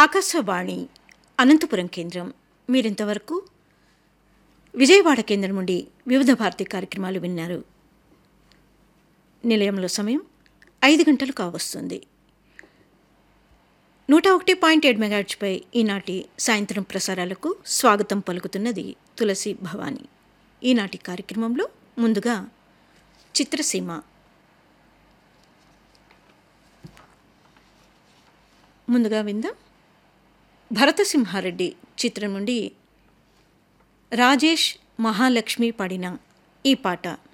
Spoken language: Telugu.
ఆకాశవాణి అనంతపురం కేంద్రం మీరింతవరకు విజయవాడ కేంద్రం నుండి వివిధ భారతి కార్యక్రమాలు విన్నారు నిలయంలో సమయం ఐదు గంటలు కావస్తుంది నూట ఒకటి పాయింట్ ఏడు మెగాట్స్పై ఈనాటి సాయంత్రం ప్రసారాలకు స్వాగతం పలుకుతున్నది తులసి భవాని ఈనాటి కార్యక్రమంలో ముందుగా చిత్రసీమ ముందుగా విందాం భరతసింహారెడ్డి చిత్రం నుండి రాజేష్ మహాలక్ష్మి పాడిన ఈ పాట